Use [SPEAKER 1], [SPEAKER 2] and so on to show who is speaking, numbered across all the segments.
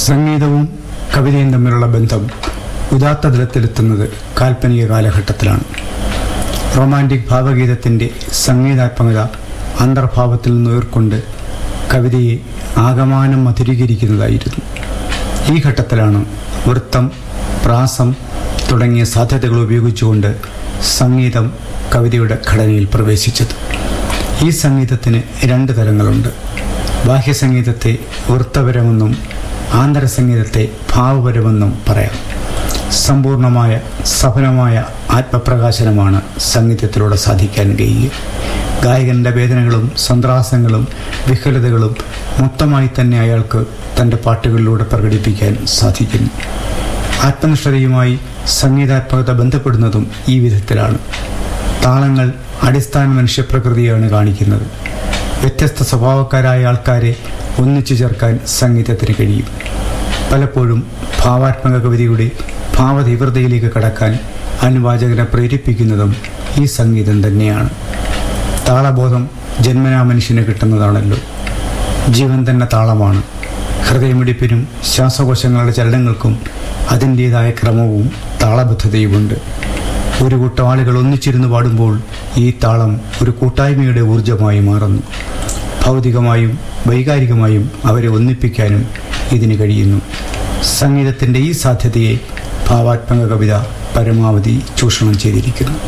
[SPEAKER 1] സംഗീതവും കവിതയും തമ്മിലുള്ള ബന്ധം ഉദാത്ത തലത്തിലെത്തുന്നത് കാൽപ്പനിക കാലഘട്ടത്തിലാണ് റൊമാൻറ്റിക് ഭാവഗീതത്തിൻ്റെ സംഗീതാത്മകത അന്തർഭാവത്തിൽ നിന്ന് ഉയർക്കൊണ്ട് കവിതയെ ആകമാനം മധുരീകരിക്കുന്നതായിരുന്നു ഈ ഘട്ടത്തിലാണ് വൃത്തം പ്രാസം തുടങ്ങിയ സാധ്യതകൾ ഉപയോഗിച്ചുകൊണ്ട് സംഗീതം കവിതയുടെ ഘടനയിൽ പ്രവേശിച്ചത് ഈ സംഗീതത്തിന് രണ്ട് തലങ്ങളുണ്ട് ബാഹ്യസംഗീതത്തെ വൃത്തപരമെന്നും ആന്തരസംഗീതത്തെ ഭാവപരമെന്നും പറയാം സമ്പൂർണമായ സഫലമായ ആത്മപ്രകാശനമാണ് സംഗീതത്തിലൂടെ സാധിക്കാൻ കഴിയുക ഗായകന്റെ വേദനകളും സന്ത്രാസങ്ങളും വിഹലതകളും മൊത്തമായി തന്നെ അയാൾക്ക് തൻ്റെ പാട്ടുകളിലൂടെ പ്രകടിപ്പിക്കാൻ സാധിക്കുന്നു ആത്മനിഷ്ഠതയുമായി സംഗീതാത്മകത ബന്ധപ്പെടുന്നതും ഈ വിധത്തിലാണ് താളങ്ങൾ അടിസ്ഥാന മനുഷ്യപ്രകൃതിയാണ് കാണിക്കുന്നത് വ്യത്യസ്ത സ്വഭാവക്കാരായ ആൾക്കാരെ ഒന്നിച്ചു ചേർക്കാൻ സംഗീതത്തിന് കഴിയും പലപ്പോഴും ഭാവാത്മക കവിതയുടെ ഭാവതീവ്രതയിലേക്ക് കടക്കാൻ അനുവാചകനെ പ്രേരിപ്പിക്കുന്നതും ഈ സംഗീതം തന്നെയാണ് താളബോധം ജന്മനാ മനുഷ്യന് കിട്ടുന്നതാണല്ലോ ജീവൻ തന്നെ താളമാണ് ഹൃദയമിടിപ്പിനും ശ്വാസകോശങ്ങളുടെ ചലനങ്ങൾക്കും അതിൻ്റേതായ ക്രമവും താളബദ്ധതയുമുണ്ട് ഒരു കൂട്ടം ആളുകൾ ഒന്നിച്ചിരുന്ന് പാടുമ്പോൾ ഈ താളം ഒരു കൂട്ടായ്മയുടെ ഊർജമായി മാറുന്നു ഭൗതികമായും വൈകാരികമായും അവരെ ഒന്നിപ്പിക്കാനും ഇതിന് കഴിയുന്നു സംഗീതത്തിൻ്റെ ഈ സാധ്യതയെ ഭാവാത്മക കവിത പരമാവധി ചൂഷണം ചെയ്തിരിക്കുന്നു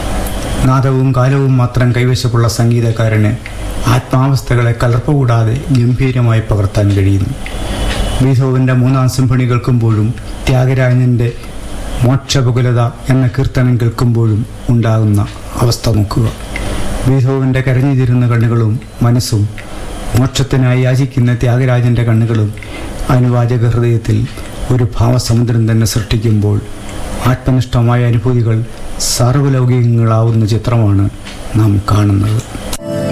[SPEAKER 1] നാദവും കാലവും മാത്രം കൈവശമുള്ള സംഗീതക്കാരന് ആത്മാവസ്ഥകളെ കലർപ്പ് കൂടാതെ ഗംഭീരമായി പകർത്താൻ കഴിയുന്നു ബീഥോവന്റെ മൂന്നാം സിംഫണി കേൾക്കുമ്പോഴും ത്യാഗരാജന്റെ മോക്ഷപകുലത എന്ന കീർത്തനം കേൾക്കുമ്പോഴും ഉണ്ടാകുന്ന അവസ്ഥ നോക്കുക ബീഥോവന്റെ കരഞ്ഞുതിരുന്ന കണ്ണുകളും മനസ്സും മോക്ഷത്തിനായി യാചിക്കുന്ന ത്യാഗരാജന്റെ കണ്ണുകളും അനുവാചക ഹൃദയത്തിൽ ഒരു ഭാവസമുദ്രം തന്നെ സൃഷ്ടിക്കുമ്പോൾ ആത്മനിഷ്ഠമായ അനുഭൂതികൾ സാർവലൗകികങ്ങളാവുന്ന ചിത്രമാണ് നാം കാണുന്നത്